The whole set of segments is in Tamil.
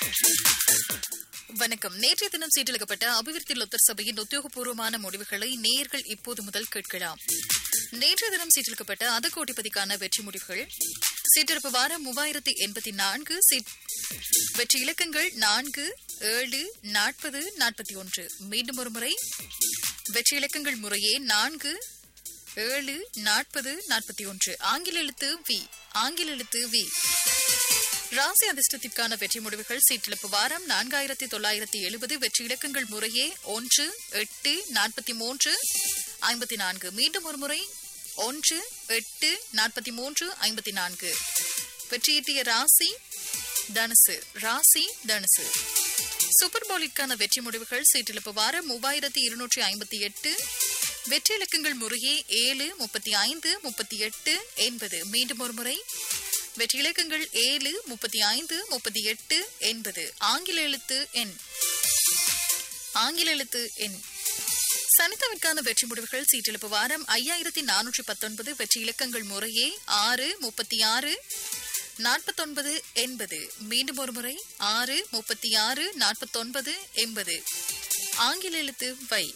வணக்கம் நேற்றைய தினம் சீட்டளிக்கப்பட்ட அபிவிருத்தி லொத்தர் சபையின் உத்தியோகபூர்வமான முடிவுகளை நேயர்கள் இப்போது முதல் கேட்கலாம் நேற்றைய தினம் சீட்டளிக்கப்பட்ட அத கோடிப்பதிக்கான வெற்றி முடிவுகள் சீட்டிருப்பு வாரம் மூவாயிரத்தி எண்பத்தி நான்கு சீட் வெற்றி இலக்கங்கள் நான்கு ஏழு நாற்பது நாற்பத்தி ஒன்று மீண்டும் ஒரு முறை வெற்றி இலக்கங்கள் முறையே நான்கு ஏழு நாற்பது நாற்பத்தி ஒன்று ஆங்கில எழுத்து வி ஆங்கில எழுத்து வி ராசி அதிர்ஷ்டத்திற்கான வெற்றி முடிவுகள் சீட்டிழப்பு வாரம் நான்காயிரத்தி தொள்ளாயிரத்தி எழுபது வெற்றி இலக்கங்கள் முறையே ஒன்று எட்டு நாற்பத்தி மூன்று ஐம்பத்தி நான்கு மீண்டும் ஒரு முறை ஒன்று எட்டு நாற்பத்தி மூன்று ஐம்பத்தி நான்கு வெற்றியீட்டிய ராசி தனுசு ராசி தனுசு சூப்பர் பவுலிற்கான வெற்றி முடிவுகள் சீட்டிழப்பு வாரம் மூவாயிரத்தி இருநூற்றி ஐம்பத்தி எட்டு வெற்றி இலக்கங்கள் முறையே ஏழு முப்பத்தி ஐந்து முப்பத்தி எட்டு எண்பது மீண்டும் ஒரு முறை வெற்றி இலக்கங்கள் ஏழு முப்பத்தி ஐந்து முப்பத்தி எட்டு எண்பது ஆங்கில எழுத்து எண் ஆங்கில எழுத்து எண் சனித்தவிற்கான வெற்றி முடிவுகள் சீட்டிழப்பு வாரம் ஐயாயிரத்தி நானூற்றி பத்தொன்பது வெற்றி இலக்கங்கள் முறையே ஆறு முப்பத்தி ஆறு நாற்பத்தொன்பது எண்பது மீண்டும் ஒரு முறை ஆறு முப்பத்தி ஆறு நாற்பத்தொன்பது எண்பது ஆங்கில எழுத்து வை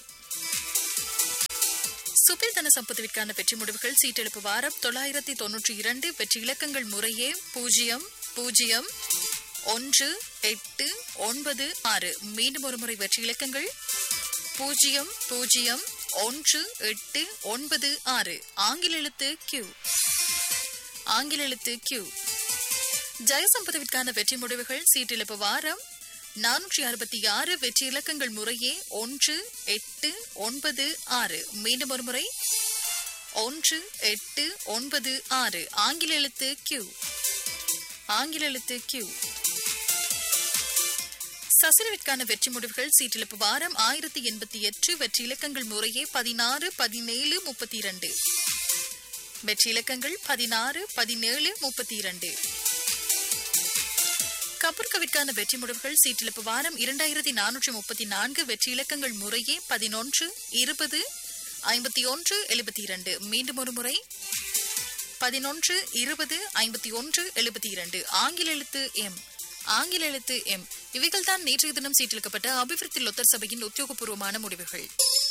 சுபில் தன சம்பத்துவிற்கான வெற்றி முடிவுகள் சீட்டெழுப்பு வாரம் தொள்ளாயிரத்தி தொன்னூற்றி இரண்டு வெற்றி இலக்கங்கள் முறையே பூஜ்ஜியம் பூஜ்ஜியம் ஒன்று எட்டு ஒன்பது ஆறு மீண்டும் ஒரு முறை வெற்றி இலக்கங்கள் பூஜ்ஜியம் பூஜ்ஜியம் ஒன்று எட்டு ஒன்பது ஆறு ஆங்கில எழுத்து கியூ ஆங்கில எழுத்து கியூ ஜெயசம்பதவிற்கான வெற்றி முடிவுகள் சீட்டிழப்பு வாரம் நானூற்றி அறுபத்தி ஆறு வெற்றி இலக்கங்கள் முறையே ஒன்று எட்டு ஒன்பது ஆறு மீண்டும் ஒரு முறை ஒன்று எட்டு ஒன்பது ஆறு ஆங்கில எழுத்து கியூ ஆங்கில எழுத்து கியூ சசிரவிற்கான வெற்றி முடிவுகள் சீட்டிழப்பு வாரம் ஆயிரத்தி எண்பத்தி எட்டு வெற்றி இலக்கங்கள் முறையே பதினாறு பதினேழு முப்பத்தி இரண்டு வெற்றி இலக்கங்கள் பதினாறு பதினேழு முப்பத்தி இரண்டு கபூர்கவிற்கான வெற்றி முடிவுகள் சீட்டிழப்பு வாரம் இரண்டாயிரத்தி நானூற்றி முப்பத்தி நான்கு வெற்றி இலக்கங்கள் முறையே பதினொன்று இருபது ஐம்பத்தி ஒன்று எழுபத்தி இரண்டு மீண்டும் ஒரு முறை பதினொன்று இருபது ஐம்பத்தி ஒன்று எழுபத்தி இரண்டு ஆங்கில எழுத்து எம் ஆங்கில எழுத்து எம் இவைகள்தான் நேற்றைய தினம் சீட்டிழுக்கப்பட்ட அபிவிருத்தி லொத்தர் சபையின் உத்தியோகபூர்வமான முடிவுகள்